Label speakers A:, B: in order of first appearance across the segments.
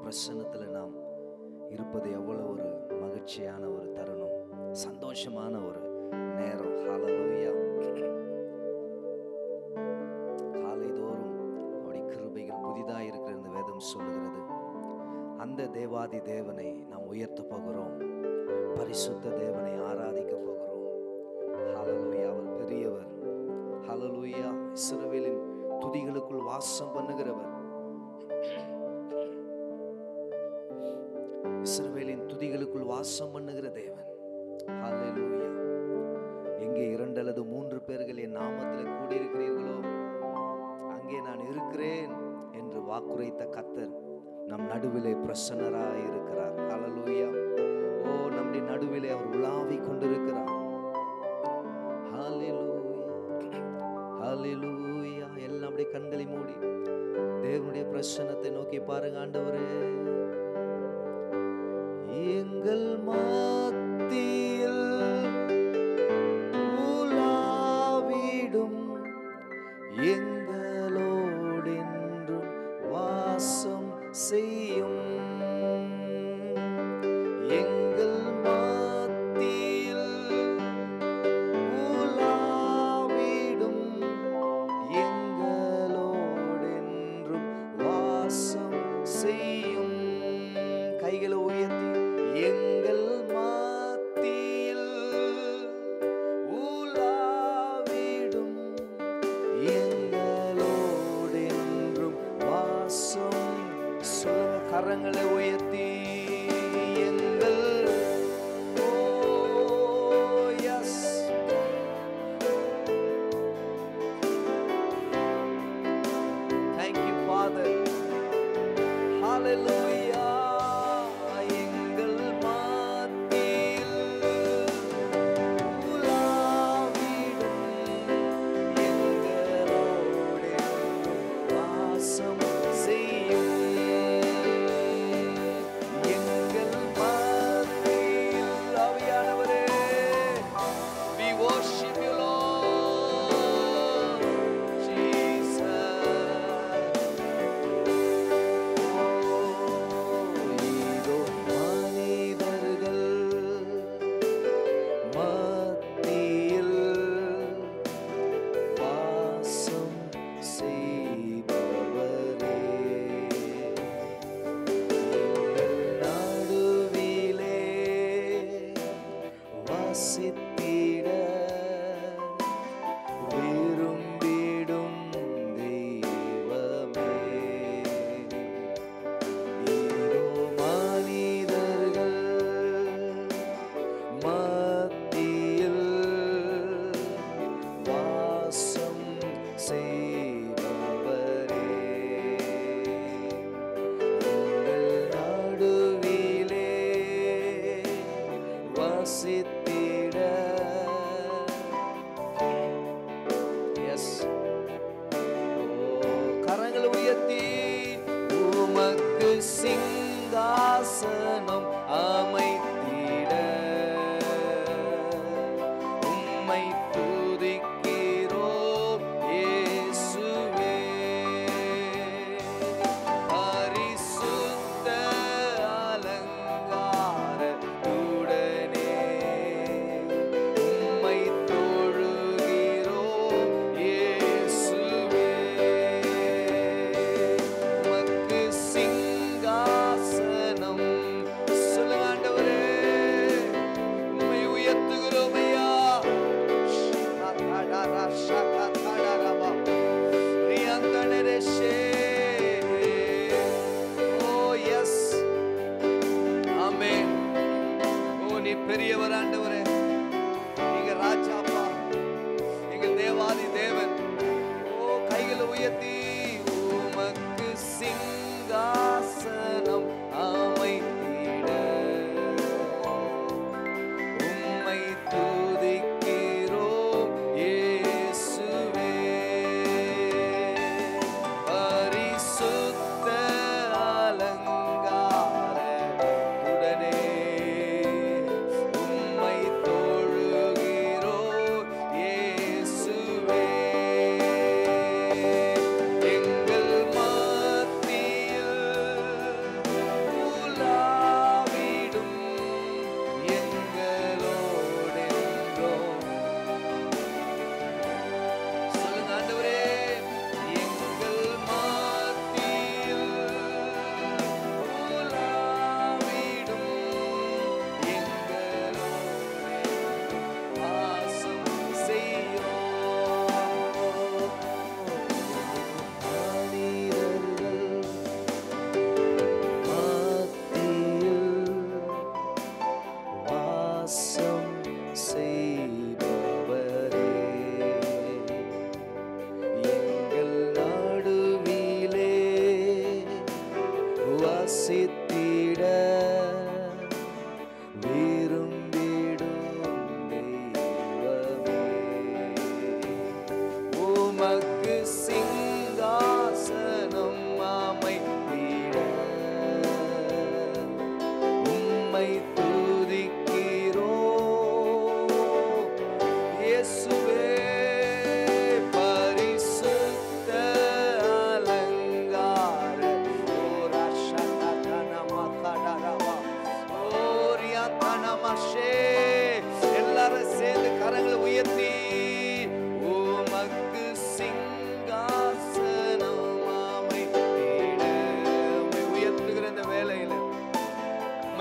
A: பிரசன்னத்தில் நாம் இருப்பது எவ்வளவு ஒரு மகிழ்ச்சியான ஒரு தருணம் சந்தோஷமான ஒரு நேரம் ஹalleluya காலைதோறும் அவருடைய கிருபைகள் புதிதாக இருக்கிற இந்த வேதம் சொல்லுகிறது அந்த தேவாதி தேவனை நாம் உயர்த்த போகிறோம் பரிசுத்த தேவனை ஆராதிக்க போகிறோம் ஹalleluya அவர் பெரியவர் ஹalleluya இஸ்ரவேலின் துதிகளுக்குள் வாசம் பண்ணுகிறவர் இஸ்ரவேலின் துதிகளுக்குள் வாசம் பண்ணுகிற தேவன் ஹalleluya எங்கே இரண்டு அல்லது மூன்று பேர்கள் என் நாமத்தில் கூடியிருக்கிறீர்களோ அங்கே நான் இருக்கிறேன் என்று வாக்குரைத்த கத்தர் நம் நடுவிலே பிரசன்னராய் இருக்கிறார் ஹalleluya ஓ நம்முடைய நடுவிலே அவர் உலாவிக் கொண்டிருக்கிறார் ஹalleluya ஹalleluya எல்லாம் அப்படியே கண்களை மூடி தேவனுடைய பிரசன்னத்தை நோக்கி பாருங்க ஆண்டவரே எங்கள் மத்தியில் உலாவிடும் எங்களோடென்றும் வாசம் செய்யும் எங்கள் மத்தியில் உலாவிடும் எங்களோடென்றும் வாசம் செய்யும் கைகளை உயர்த்தி எங்கள் மத்தியில் உலாவிடும் எங்களோடென்றும் வாசம் சொல்லுங்க கரங்களை உயர்த்தி எங்கள் oh yes thank you father hallelujah எங்கள் மத்தியில் உலாவிடும் எங்களோடு வாசம் செய்யும் எங்கள் மத்தியில் ஆவியானவரே we worship you Lord Jesus இதோ மனிதர்கள் மத்தியில் வாசம் செய்பவரே எங்கள் நடுவிலே வசித்திட விரும்பிடும் தெய்வமே இதோ மனிதர்கள் மத்தியில் வாசம் செய்பவரே எங்கள் நடுவிலே வசித்திட எஸ் கரங்களை உயர்த்தி உமக்கு சிங்காசனம் அமைத்திட உம்மை துதிக்கிறோம் இயேசுவே பரிசுத்த அலங்காரத்துடனே உம்மை தொழுகிறோம் இயேசுவே உமக்கு சிங்காசனம் சொல்லுங்க ஆண்டவரே உம்மை உயர்த்துகிறோம் ஐயா ஷகதரா ஷகதரா ரியந்தனரேஷே ஓ எஸ் ஆமென் ஓ நீ பெரியவர் ஆண்டவரே நீங்க ராஜாப்பா எங்க தேவாதி தேவன் ஓ கைகளை உயர்த்தி உமக்கு சிங்காசனம் அமைத்திட உம்மை துதிக்கிறோம் இயேசுவே பரிசுத்த அலங்கார உடனே உம்மை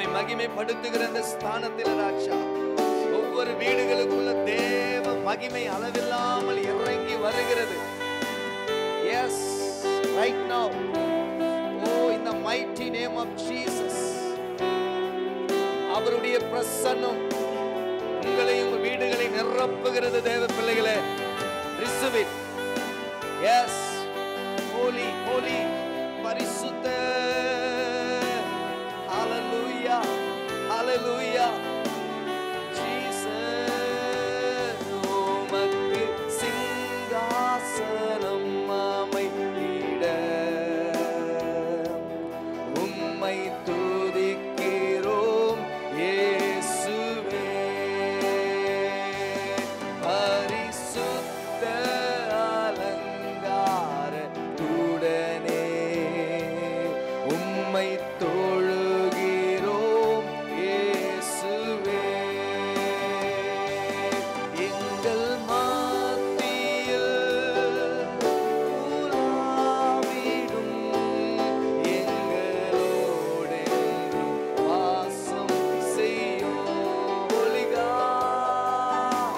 A: மகிமைப்படுத்துகிற இந்த ஸ்தானத்தில் ராஜா ஒவ்வொரு வீடுகளுக்குள்ள தேவ மகிமை அளவில்லாமல் இறங்கி வருகிறது எஸ் ரைட் நவ ஓ இந்த மைட்டி நேம் ஆஃப் ஜீசஸ் அவருடைய பிரசன்னம் உங்களையும் உங்கள் வீடுகளை நிரப்புகிறது தேவ பிள்ளைகளே receive it yes holy holy பரிசுத்த ஹalleluya ஹalleluya ஜீசஸ் உமக்கு சிங்காசனம் அமைத்திட உம்மை துதிக்கிறோம் இயேசுவே பரிசுத்த அலங்காரத்துடனே உம்மை தொழுகிறோம் இயேசுவே எங்கள் மத்தியில் உலாவிடும் எங்களோடு வாசம் செய்யும் Holy God.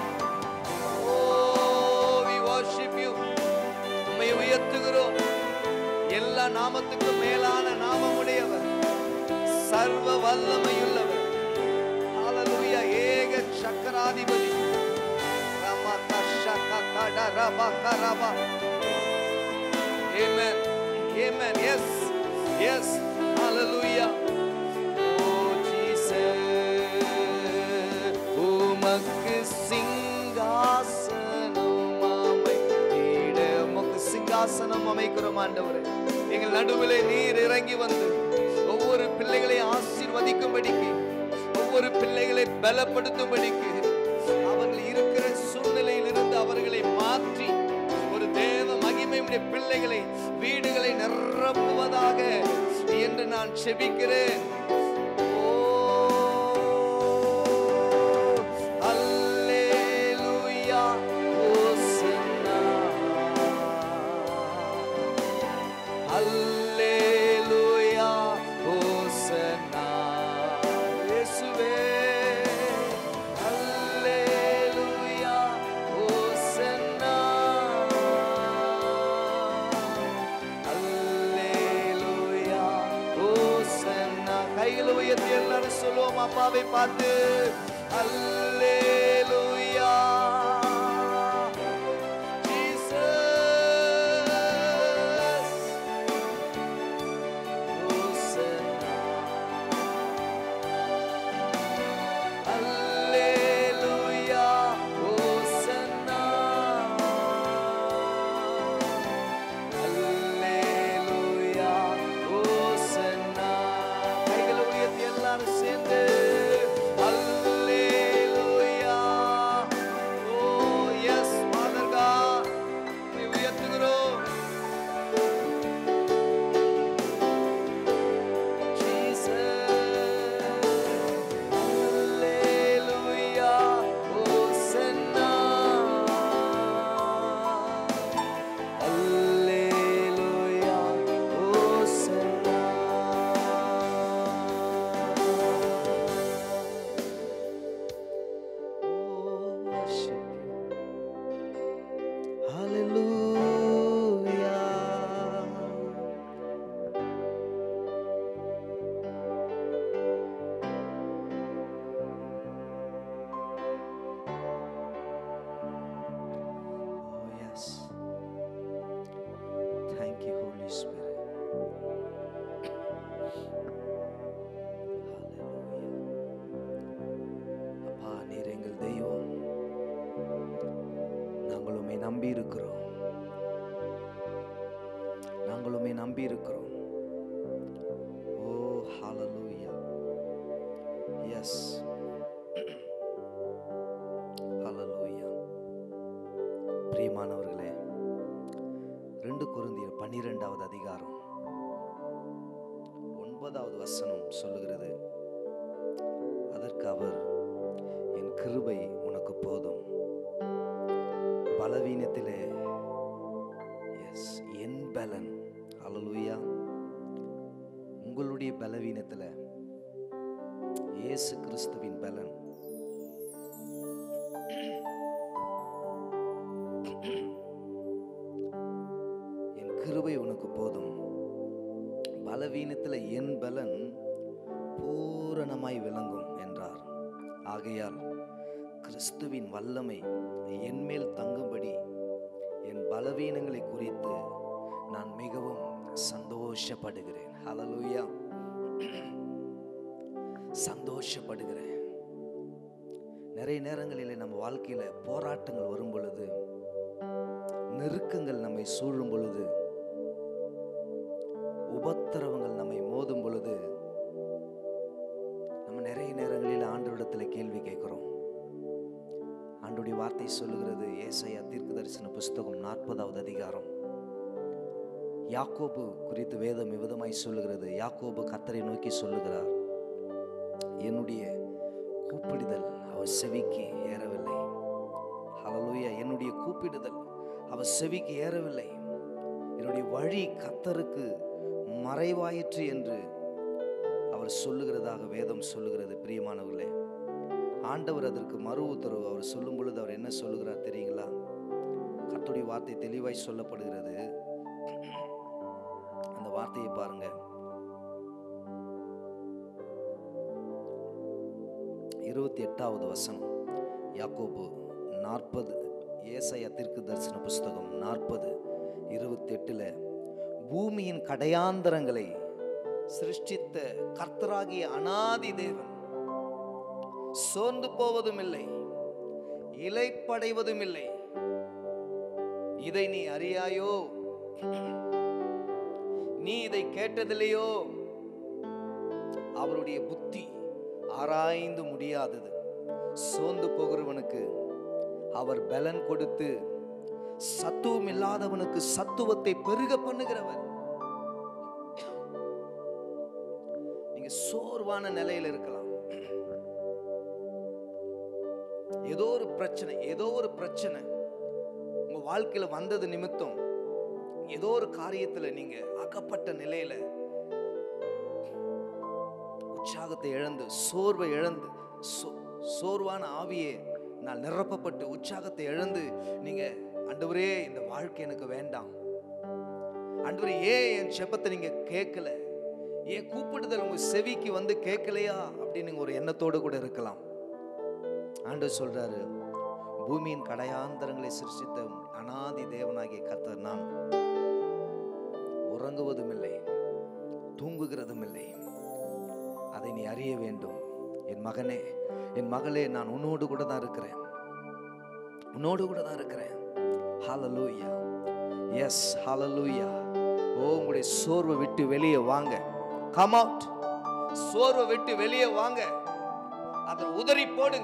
A: Oh, we worship you. உம்மை உயர்த்துகிறோம் எல்லா நாமத்துக்கும் மேலான நாமமுடையவர் சர்வ வல்லமையுள்ளவர் ஹalleluya ஏக சக்கராதிபதி ரமா தஷக தட ரபா கரபா Amen. Amen. Yes. Yes. Hallelujah. Oh Jesus. உமக்கு சிங்காசனம் அமைத்திட உமக்கு சிங்காசனம் அமைக்கிறோம் ஆண்டவரே எங்கள் நடுவிலே நீர் இறங்கி வந்து ஒவ்வொரு பிள்ளைகளை ஆசீர்வதிக்கும்படிக்கு ஒவ்வொரு பிள்ளைகளை பலப்படுத்தும்படிக்கு அவர்கள் இருக்கிற சூழ்நிலையில் இருந்து அவர்களை மாற்றி ஒரு தேவ மகிமையுடைய பிள்ளைகளை வீடுகளை நிரப்புவதாக என்று நான் செபிக்கிறேன் ஓ, அல்லேலூயா, ஓசன்னா. அல்லேலூயா, ஓசன்னா. இயேசுவே, அல்லேலூயா, ஓசன்னா. அல்லேலூயா, ஓசன்னா. கைகளை உயர்த்தி எல்லாரும் சொல்லுவோம் அப்பாவை பார்த்து அல்லேலூயா ஜீசஸ் ஓசன்னா அல்லேலூயா ஓசன்னா அல்லேலூயா ஓசன்னா கைகளை உயர்த்தி எல்லாரும் சேர்ந்து அல்லேலூயா ஓ எஸ் ஃபாதர் காட் உயர்த்துகிறோம் Hallelujah. Oh, yes. Thank you, Holy Spirit. Hallelujah. அப்பா நீர் எங்கள் தெய்வம் நாங்கள் உம்மை நம்பி இருக்கிறோம் நாங்கள் உம்மை நம்பி இருக்கிறோம் ஓ ஹalleluya எஸ் ஹalleluya பிரியமானவர்களே ரெண்டு குருந்தியர் பன்னிரெண்டாவது அதிகாரம் ஒன்பதாவது வசனம் சொல்லுகிறது அதற்கு அவர் என் கிருபை உனக்கு போதும் பலவீனத்திலே எஸ் என் பலன் ஹalleluya உங்களுடைய பலவீனத்தில் இயேசு கிறிஸ்துவின் பலன் என் கிருபை உனக்கு போதும் பலவீனத்தில் என் பலன் பூரணமாய் விளங்கும் என்றார் ஆகையால் கிறிஸ்துவின் வல்லமை என்மேல் தங்கும்படி என் பலவீனங்களை குறித்து நான் மிகவும் சந்தோஷப்படுகிறேன் ஹalleluya சந்தோஷப்படுகிறேன் நிறைய நேரங்களிலே நம்ம வாழ்க்கையில போராட்டங்கள் வரும் பொழுது நெருக்கங்கள் நம்மை சூழும் பொழுது உபத்திரவங்கள் நம்மை மோதும் பொழுது நம்ம நிறைய நேரங்களில் ஆண்டவரிடத்தில் கேள்வி கேட்கிறோம் ஆண்டுடைய வார்த்தை சொல்லுகிறது ஏசாயா தீர்க்க தரிசன புஸ்தகம் நாற்பதாவது அதிகாரம் யாக்கோபு குறித்து வேதம் விதமாய் சொல்லுகிறது யாக்கோபு கத்தரை நோக்கி சொல்லுகிறார் என்னுடைய கூப்பிடுதல் அவர் செவிக்கு ஏறவில்லை ஹalleluya என்னுடைய கூப்பிடுதல் அவர் செவிக்கு ஏறவில்லை என்னுடைய வழி கத்தருக்கு மறைவாயிற்று என்று அவர் சொல்லுகிறதாக வேதம் சொல்லுகிறது பிரியமானவர்களே ஆண்டவர் அதற்கு மறு உத்தரவு அவர் சொல்லும் பொழுது அவர் என்ன சொல்லுகிறார் தெரியுங்களா கர்த்தருடைய வார்த்தை தெளிவாய் சொல்லப்படுகிறது அந்த வார்த்தையை பாருங்க இருபத்தி எட்டாவது வசனம் யாக்கோபு நாற்பது ஏசாயா தீர்க்க தரிசன புஸ்தகம் நாற்பது இருபத்தி எட்டுல பூமியின் கடையாந்தரங்களை சிருஷ்டித்த கர்த்தராகிய அனாதி தேவன் சோர்ந்து போவதும் இல்லை இலைப்படைவதும் இல்லை இதை நீ அறியாயோ நீ இதை கேட்டதில்லையோ அவருடைய புத்தி ஆராய்ந்து முடியாதது சோர்ந்து போகிறவனுக்கு அவர் பலன் கொடுத்து சத்துவம் இல்லாதவனுக்கு சத்துவத்தை பெருக பண்ணுகிறவர் நீங்க சோர்வான நிலையில இருக்கலாம் ஏதோ ஒரு பிரச்சனை ஏதோ ஒரு பிரச்சனை உங்க வாழ்க்கையில வந்தது நிமித்தம் ஏதோ ஒரு காரியத்துல நீங்க அகப்பட்ட நிலையில உற்சாகத்தை இழந்து சோர்வை இழந்து சோ- சோர்வான ஆவியே நான் நிரப்பப்பட்டு உற்சாகத்தை இழந்து நீங்க ஆண்டவரே இந்த வாழ்க்கை எனக்கு வேண்டாம் ஆண்டவரே ஏன் என் செப்பத்தை நீங்க கேட்கல ஏன் கூப்பிடுதல் உங்க செவிக்கு வந்து கேட்கலையா அப்படின்னு நீங்க ஒரு எண்ணத்தோடு கூட இருக்கலாம் ஆண்டவர் சொல்றாரு பூமியின் கடையாந்தரங்களை சிருஷ்டித்த அனாதி தேவனாகிய கர்த்தர் நான் உறங்குவதும் இல்லை தூங்குகிறதும் இல்லை அதை நீ அறிய வேண்டும் என் மகனே என் மகளே நான் உன்னோடு கூட தான் இருக்கிறேன் உன்னோடு கூட தான் இருக்கிறேன் ஹalleluya எஸ் ஹalleluya ஓ உங்களுடைய சோர்வை விட்டு வெளியே வாங்க கம் அவுட் சோர்வை விட்டு வெளியே வாங்க அதை உதறி போடுங்க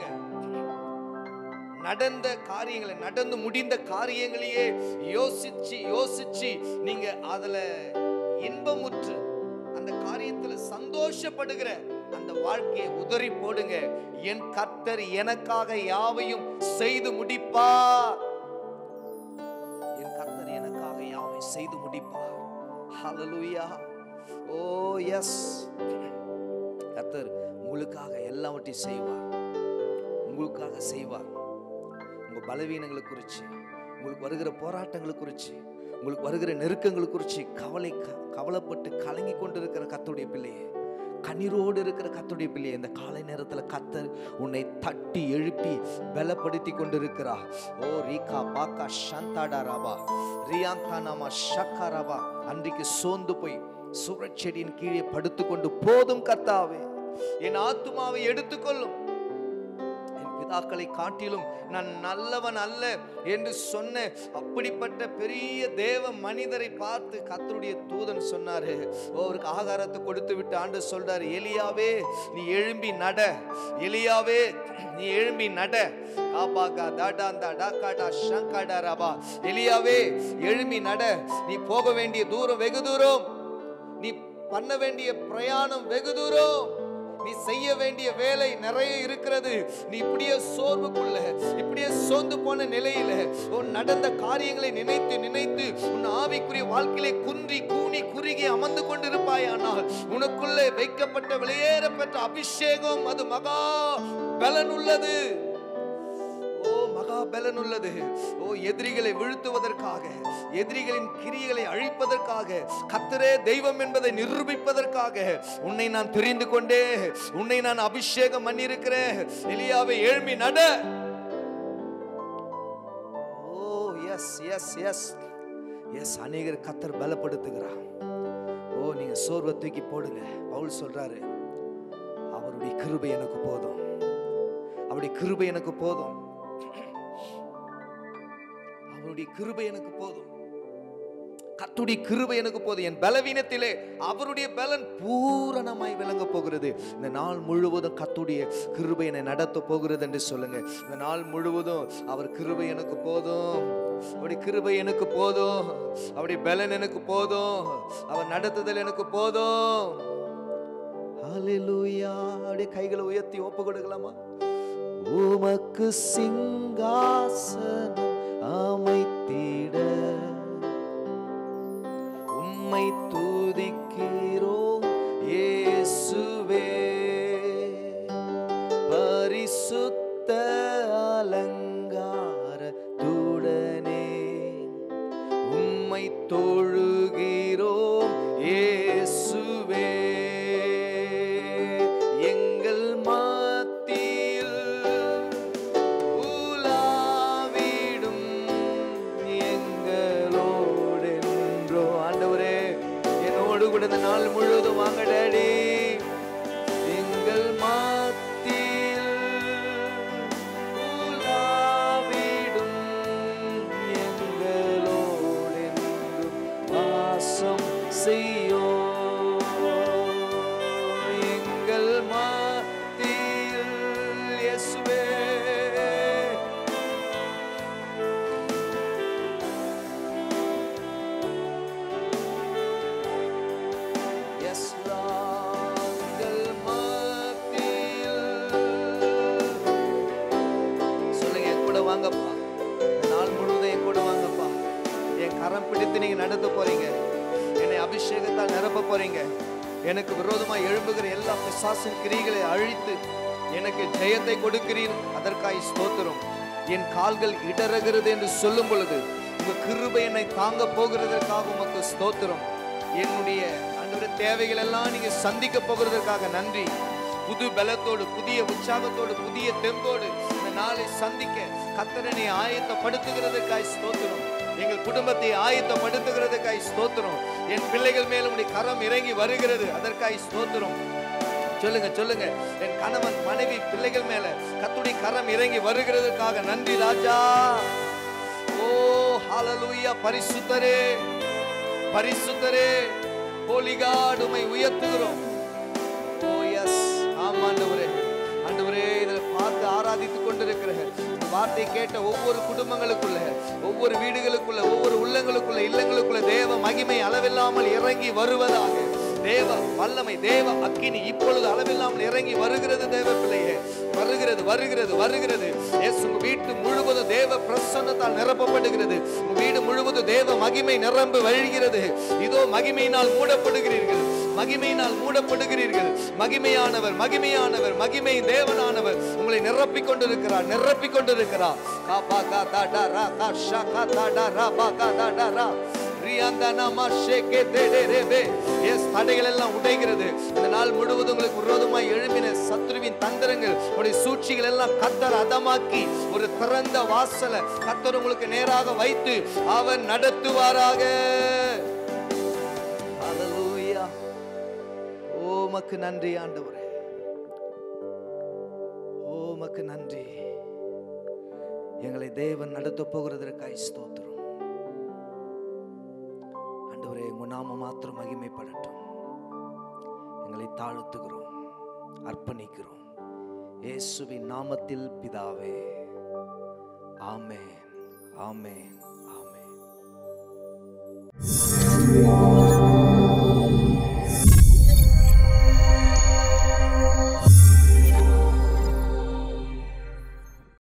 A: நடந்த காரியங்களை நடந்து முடிந்த காரியங்களையே யோசிச்சு யோசிச்சு நீங்க அதுல இன்பமுற்று அந்த காரியத்துல சந்தோஷப்படுகிற அந்த வாழ்க்கையை உதறி போடுங்க என் கர்த்தர் எனக்காக யாவையும் செய்து முடிப்பார் என் கர்த்தர் எனக்காக யாவையும் செய்து முடிப்பார் ஹalleluya ஓ எஸ் கர்த்தர் உங்களுக்காக எல்லாவற்றையும் செய்வார் உங்களுக்காக செய்வார் உங்க பலவீனங்களை குறித்து உங்களுக்கு வருகிற போராட்டங்களை குறித்து உங்களுக்கு வருகிற நெருக்கங்களை குறித்து கவலை க- கவலைப்பட்டு கலங்கி கொண்டிருக்கிற கத்துடைய பிள்ளையே கண்ணீரோடு இருக்கிற கத்துடைய பிள்ளையே இந்த காலை நேரத்தில் கத்தர் உன்னை தட்டி எழுப்பி பலப்படுத்தி கொண்டிருக்கிறா ஓ ரீகா பாக்கா சந்தாடா ராபா ரியாந்தா நாமா ஷக்கா ராபா அன்றைக்கு சோர்ந்து போய் சுரச்செடியின் கீழே படுத்துக்கொண்டு போதும் கர்த்தாவே என் ஆத்துமாவை எடுத்துக்கொள்ளும் என் பிதாக்களை காட்டிலும் நான் நல்லவன் அல்ல என்று சொன்ன அப்படிப்பட்ட பெரிய தேவ மனிதரை பார்த்து கர்த்தருடைய தூதன் சொன்னாரு ஓ, அவருக்கு ஆகாரத்தை கொடுத்து விட்டு ஆண்டு சொல்றாரு எலியாவே நீ எழும்பி நட எலியாவே நீ எழும்பி நட காபாகா தாடாந்தா டாக்காடா ஷங்காடா ராபா எலியாவே எழும்பி நட நீ போக வேண்டிய தூரம் வெகு தூரம் நீ பண்ண வேண்டிய பிரயாணம் வெகு தூரம் நீ செய்ய வேண்டிய வேலை நிறைய இருக்கிறது நீ இப்படியே சோர்வுக்குள்ள இப்படியே சோர்ந்து போன நிலையில உன் நடந்த காரியங்களை நினைத்து நினைத்து உன் ஆவிக்குரிய வாழ்க்கையிலே குன்றி கூனி குறுகி அமர்ந்து கொண்டிருப்பாய் ஆனால் உனக்குள்ளே வைக்கப்பட்ட வெளியேற பெற்ற பெற்ற அபிஷேகம் அது மகா பலன் உள்ளது ஓ மகா பலன் உள்ளது ஓ எதிரிகளை வீழ்த்துவதற்காக எதிரிகளின் கிரியைகளை அழிப்பதற்காக கத்தரே தெய்வம் என்பதை நிரூபிப்பதற்காக உன்னை நான் தெரிந்து கொண்டே உன்னை நான் அபிஷேகம் பண்ணியிருக்கிறேன் எலியாவை எழும்பி நட oh yes yes yes yes அநேகர் கத்தர் பலப்படுத்துகிறார் ஓ நீங்க சோர்வை தூக்கி போடுங்க பவுல் சொல்றாரு அவருடைய கிருபை எனக்கு போதும் அவருடைய கிருபை எனக்கு போதும் அவருடைய கிருபை எனக்கு போதும் கத்துடைய கிருபை எனக்கு போதும் என் பலவீனத்திலே அவருடைய பலன் பூரணமாய் விளங்க போகிறது இந்த நாள் முழுவதும் கத்துடைய கிருபை என்னை நடத்த போகிறது என்று சொல்லுங்க இந்த நாள் முழுவதும் அவர் கிருபை எனக்கு போதும் அவருடைய கிருபை எனக்கு போதும் அவருடைய பலன் எனக்கு போதும் அவர் நடத்துதல் எனக்கு போதும் ஹalleluya அப்படியே கைகளை உயர்த்தி ஒப்பு கொடுக்கலாமா உமக்கு சிங்காசனம் அமைத்திட உம்மை துதிக்கிறோம் இயேசுவே பரிசுத்த அலங்காரத்துடனே உம்மை தொழுகிறோம் இயேசுவே எங்கள் மத்தியில் உலாவிடும் எங்களோடென்றோ ஆண்டவரே என்னோடு கூட இந்த நாள் முழுவதும் வாங்க டேடி எங்கள் மத்தியில் உலாவிடும் எங்களோடென்றும் வாசம் செய்யோ எங்கள் மத்தியில் இயேசுவே Yes, Lord, எங்கள் மத்தியில். சொல்லுங்க என் கூட வாங்கப்பா இந்த நாள் முழுவதும் என் கூட வாங்கப்பா என் கரம் பிடித்து நீங்க நடத்த போறீங்க என்னை அபிஷேகத்தால் நிரப்ப போறீங்க எனக்கு விரோதமா எழும்புகிற எல்லா பிசாசின் கிரிகளை அழித்து எனக்கு ஜெயத்தை கொடுக்கிறீர் அதற்காய் ஸ்தோத்திரம் என் கால்கள் இடறுகிறது என்று சொல்லும் பொழுது உங்க கிருபை என்னை தாங்க போகிறதற்காக உமக்கு ஸ்தோத்திரம் என்னுடைய அன்றைய தேவைகள் எல்லாம் நீங்க சந்திக்க போகிறதற்காக நன்றி புது பலத்தோடு புதிய உற்சாகத்தோடு புதிய தெம்போடு இந்த நாளை சந்திக்க கத்தரனை ஆயத்தப்படுத்துகிறதுக்காய் ஸ்தோத்திரம் எங்கள் குடும்பத்தை ஆயத்தப்படுத்துகிறதுக்காய் ஸ்தோத்திரம் என் பிள்ளைகள் மேலும் உடைய கரம் இறங்கி வருகிறது அதற்காய் ஸ்தோத்திரம் சொல்லுங்க சொல்லுங்க என் கணவன் மனைவி பிள்ளைகள் மேல கத்துடைய கரம் இறங்கி வருகிறதுக்காக நன்றி ராஜா ஓ ஹalleluya பரிசுத்தரே பரிசுத்தரே ஹோலிகாட் உம்மை உயர்த்துகிறோம் ஓ எஸ் ஆமா ஆண்டவரே ஆண்டவரே இதில் பார்த்து ஆராதித்துக் கொண்டிருக்கிற இந்த வார்த்தை கேட்ட ஒவ்வொரு குடும்பங்களுக்குள்ள ஒவ்வொரு வீடுகளுக்குள்ள ஒவ்வொரு உள்ளங்களுக்குள்ள இல்லங்களுக்குள்ள தேவ மகிமை அளவில்லாமல் இறங்கி வருவதாக தேவ வல்லமை தேவ அக்கினி இப்பொழுது அளவில்லாமல் இறங்கி வருகிறது தேவ பிள்ளையே வருகிறது வருகிறது வருகிறது எஸ் உங்க வீட்டு முழுவதும் தேவ பிரசன்னத்தால் நிரப்பப்படுகிறது உங்க வீடு முழுவதும் தேவ மகிமை நிரம்பு வழிகிறது இதோ மகிமையினால் மூடப்படுகிறீர்கள் மகிமையினால் மூடப்படுகிறீர்கள் மகிமையானவர் மகிமையானவர் மகிமை தேவனானவர் உங்களை நிரப்பிக் கொண்டிருக்கிறார் நிரப்பிக் கொண்டிருக்கிறார் கா பா கா தா டா ரா கா ஷா கா தா டா ரா பா கா தா டா ரா ரியாந்தனமா ஷேகே தே டே ரே பே எஸ் தடைகள் எல்லாம் உடைகிறது இந்த நாள் முழுவதும் உங்களுக்கு விரோதமாய் எழும்பின சத்ருவின் தந்திரங்கள் உடைய சூழ்ச்சிகள் எல்லாம் கத்தர் அதமாக்கி ஒரு திறந்த வாசலை கத்தர் உங்களுக்கு நேராக வைத்து அவர் நடத்துவாராக ஹalleluya ஓ உமக்கு நன்றி ஆண்டவரே ஓ உமக்கு நன்றி எங்களை தேவன் நடத்த போகிறதற்காய் ஸ்தோத்திரம் ஆண்டவரே உங்க நாம மாத்திரம் மகிமைப்படட்டும் எங்களை தாழ்த்துகிறோம் அர்ப்பணிக்கிறோம் இயேசுவின் நாமத்தில் பிதாவே ஆமென் ஆமென் ஆமென்